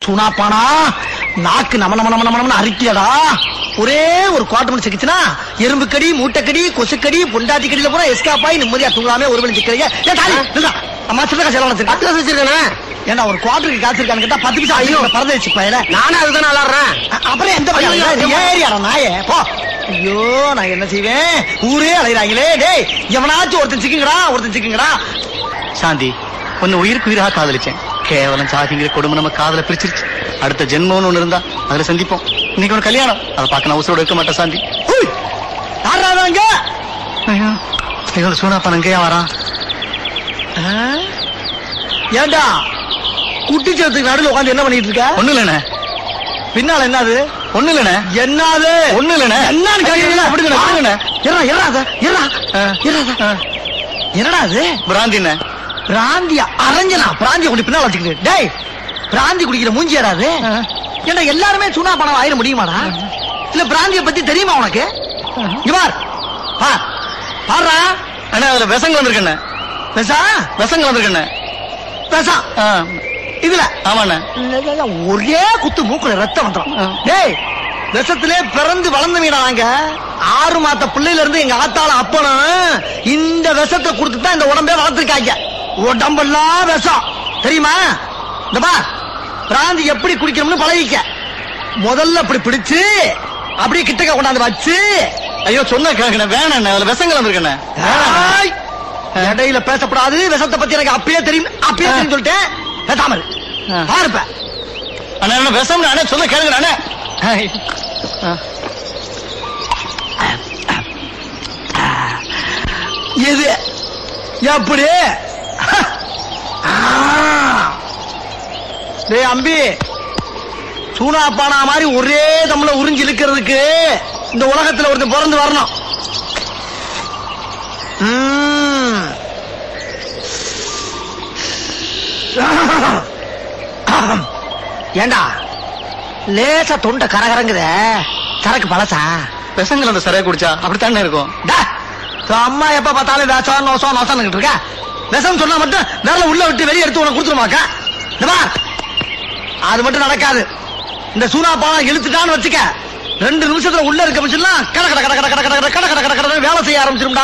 சூனாப்பானா நாக்கு நம நம நம நம அரிக்கலடா ஒரே ஒரு குவாட்டர் மணி சிக்கிச்சுனா எறும்பு கடி மூட்டைக்கடி கொசுக்கடி பொண்டாட்டி கடியில பூரா எஸ்காப் ஆகி நிம்மதியா தூங்காம ஒரு மணி சிக்கிறீங்க ஏன் தாலி நில்றா. அம்மா சின்ன காசு எல்லாம் வச்சிருக்கா பத்து வச்சிருக்கானே ஏன்னா ஒரு குவாட்டருக்கு காசு இருக்கான்னு கேட்டா பத்து நிமிஷம் ஐயோ பறந்து வச்சு பையல நானே அதுதான் விளாடுறேன் அப்புறம் எந்த பையன் ஐயோ, இது ஏரியாடா நாயே போ ஐயோ நான் என்ன செய்வேன் ஊரே அலைகிறாங்களே டேய் எவனாச்சும் ஒருத்தன் சிக்குங்கடா ஒருத்தன் சிக்குங்கடா சாந்தி உன்னை உயிருக்கு உயிராக காதலிச்சேன் கேவலம் சாதிங்கிற கொடுமை நம்ம காதல பிரிச்சிருச்சு அடுத்த ஜென்மம்னு ஒண்ணு இருந்தா அதுல சந்திப்போம் இன்னைக்கு ஒரு கல்யாணம் அதை பார்க்க நான் உசுரோட இருக்க மாட்டேன் சாந்தி ஹுய்! யார்றா அவன் அங்க ஐயோ இவங்க சூனாப்பன் அங்கேயா வரான் ஆ? ஏண்டா குட்டிச்சத்துக்கு நடுவில் உட்காந்து என்ன பண்ணிட்டு இருக்க ஒண்ணு இல்லண்ணே பின்னால என்னது ஒண்ணு இல்லண்ணே என்னது ஒண்ணு இல்லண்ணே என்னன்னு கேக்குறீங்களா? விடுங்கண்ணே, விடுங்கண்ணே. இருடா, இருடா அத, இருடா, ஆ. இருடா அத. என்னடா அது பிராந்திண்ணே பிராந்தியா அரஞ்சனா பிராந்திய குடி பின்னால வச்சுக்கிட்டு டேய் பிராந்தி குடிக்கிற மூஞ்சியாடா அது ஏண்டா எல்லாருமே சுனா பணம் ஆயிர முடியுமாடா இல்ல பிராந்திய பத்தி தெரியுமா உனக்கு இங்க பார் பார் பாருடா அண்ணா அதுல விஷங்க வந்திருக்கண்ணே பேசா விஷங்க வந்திருக்கண்ணே பேசா ஆ, இதுல ஆமாண்ணே ஒரே குத்து மூக்குல ரத்தம் வந்துடும் ஆ. டேய் விஷத்திலே பிறந்து வளர்ந்த மீனா நாங்க ஆறு மாத்த பிள்ளையில இருந்து எங்க ஆத்தால அப்பனும் இந்த விஷத்தை கொடுத்து தான் இந்த உடம்பே வளர்த்துருக்காங்க உடம்பெல்லாம் விஷம் தெரியுமா இந்த பா பிராந்தி எப்படி குடிக்கணும்னு பழகிக்க முதல்ல அப்படி பிடிச்சு அப்படியே கிட்டக்க கொண்டாந்து வச்சு ஐயோ சொன்ன கேட்கண்ணே வேணாண்ணே அதுல விஷங்க வந்திருக்கண்ணே ஏய், இடையில பேசப்படாது விஷத்தை பத்தி எனக்கு அப்பயே தெரியும் அப்பயே தெரியும் சொல்லிட்டேன் பேசாம இரு. ஆ. பாருப்ப அண்ணா என்ன விஷம் அண்ணே சொன்ன கேளுங்க அண்ணே ஆ. எது எப்படி ஆ. டேய் அம்பி சூனா பானா மாதிரி ஒரே தம்ல உறிஞ்சு இழுக்கிறதுக்கு இந்த உலகத்துல ஒருத்தன் பிறந்து வரணும் ம். ஏண்டா லேசா தொண்டை கரகரங்குத சரக்கு பழசா விஷங்கள் அந்த சரியா குடிச்சா அப்படித்தானே இருக்கும் டா, உன் அம்மா எப்ப பார்த்தாலும் வேஷம் நோசம் நோசம் இருக்க விஷம் சொன்னா மட்டும் வேலை உள்ள விட்டு வெளியே எடுத்து உனக்கு கொடுத்துருமாக்கா இந்த பார், அது மட்டும் நடக்காது இந்த சூனா பாலம் இழுத்துட்டான்னு வச்சுக்க ரெண்டு நிமிஷத்துல உள்ள இருக்க மிஷின்லாம் கட கட கட கட கட கட கட கட கட கட கட வேலை செய்ய ஆரம்பிச்சிரும்டா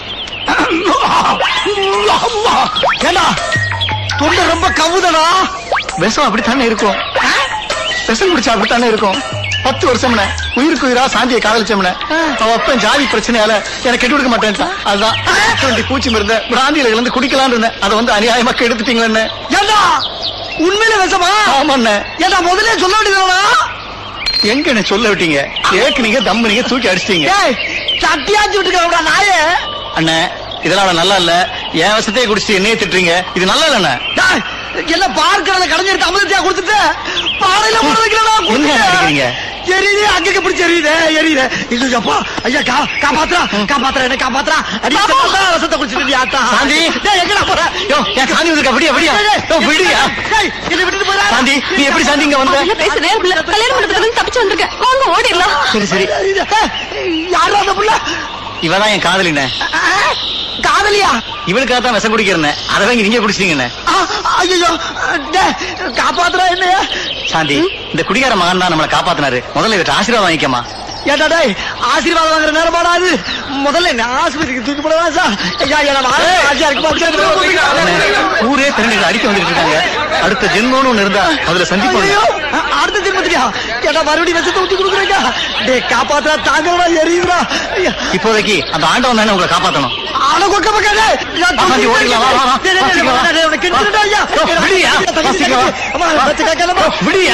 ஏண்டா தொண்டை ரொம்ப கவுதடா விஷம் அப்படித்தானே இருக்கும் ஆ? விஷம் குடிச்சா அப்படித்தானே இருக்கும் பத்து வருஷம்னே உயிருக்கு உயிரா சாந்தியை காதலிச்சோம்னே அவ அப்பன் ஜாதி பிரச்சனையால எனக்கு கெட்டு கொடுக்க மாட்டேன்ட்டான் அதுதான் டுவெண்ட்டி பூச்சி மருந்த பிராந்தியில இருந்து குடிக்கலாம்னு இருந்தேன் அதை வந்து அநியாயமா எடுத்துட்டீங்களே ஏண்டா உண்மையில விஷமா ஆமாண்ணே ஏண்டா முதல்ல சொல்ல வேண்டியதுடா எங்க என்ன சொல்ல விட்டீங்க ஏக்குனீங்க தம்புனீங்க தூக்கி அடிச்சிட்டீங்க ஏய் சட்டியாச்சு விட்டுக்கிறா நாயே அண்ணே இதெல்லாம் நல்லா இல்ல என் விஷத்தையே குடிச்சிட்டு என்னையே திட்டுறீங்க இது நல்லா இல்லண்ணே டேய், எல்லாம் பார்க்கறத கடைஞ்சிருக்க அமிர்தத்தையா கொடுத்துட்டு பாறையில போட வைக்கிறடா என்ன அடிக்கிறீங்க? எரியுது அங்கங்க பிடிச்சி எரியுது எரியுது இது அப்பா ஐயா கா காப்பாத்துறா காப்பாத்துறா என்ன காப்பாத்துறா அடி சத்தா ரசத்தை குடிச்சிட்டு ஆத்தா சாந்தி. டேய் எங்கடா போற யோ என் சாந்தி வந்திருக்கா விடியா விடியா டேய், யோ டேய், விடியா டேய், என்னை விட்டுட்டு போறா சாந்தி நீ எப்படி சாந்தி இங்க வந்த முதல்ல பேச நேரம் இல்ல கல்யாண மண்டபத்துல இருந்து தப்பிச்சு வந்திருக்கேன் வாங்க ஓடிடலாம் சரி சரி யாரா அந்த புள்ள இவதான் என் காதலிண்ணே ஆ, காதலியா இவளுக்காக தான் விஷம் குடிக்கிறேன் அதை வாங்கி நீங்க குடிச்சிட்டீங்கண்ணே ஐயோ காப்பாத்துறா என்னையா சாந்தி இந்த குடிகார மகன் தான் நம்மளை காப்பாத்தினாரு முதல்ல இவற்றை ஆசீர்வாதம் வாங்கிக்கமா ஏடா டேய் ஆசீர்வாதம் வாங்குற நேரம் பாடாது முதல்ல என்ன ஆஸ்பத்திரிக்கு தூக்கி போடவா சார் ஐயா என்ன ஆசையா இருக்கு ஊரே திரண்டு அடிக்க வந்துட்டு இருக்காங்க அடுத்த ஜென்மம்னு ஒண்ணு இருந்தா அதுல சந்திப்போம் ஐயோ அடுத்த ஜென்மத்தியா கேட்டா மறுபடியும் விஷத்தை ஊத்தி கொடுக்குறீங்க டேய் காப்பாத்துறா தாங்கடா எரியுதுடா ஐயா இப்போதைக்கு அந்த ஆண்டவன் தானே உங்களை காப்பாத்தணும் ஆள கொக்க பக்காதே ஆமாண்டி, ஓடிடலாம், வா, வா, வா. வாசிக்கலாம், வா. யோ, விடுயா, வாசிக்கலாம். யோ, விடுயா.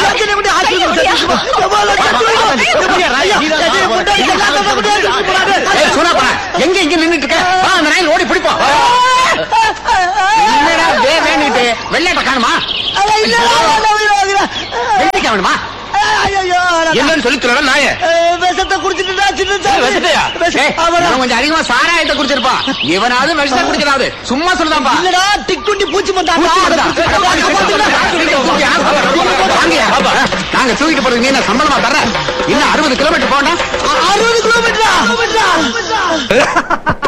ஏய், சூனாப்பா, எங்க இங்க நின்னுட்டு இருக்க வா, அந்த ரயில் ஓடி பிடிப்போம் என்னடா வே வேணுட்டு வெள்ளாட்ட காணுமா வெள்ளைக்கா வேணுமா என்னன்னு சொல்லி சொல்லல நாய விஷத்தை குடிச்சிட்டுடா சின்ன வச்சுட்டியா கொஞ்சம் அதிகமா சாராயத்தை குடிச்சிருப்பான் இவனாவது விஷத்தை குடிக்கிறாது சும்மா சொல்லுதான்ப்பா இல்லடா டிக்குண்டி பூச்சி நாங்க தூக்கிட்டு போறது நீ என்ன சம்பளமா தர்ற இன்னும் அறுபது கிலோமீட்டர் போனா அறுபது கிலோமீட்டரா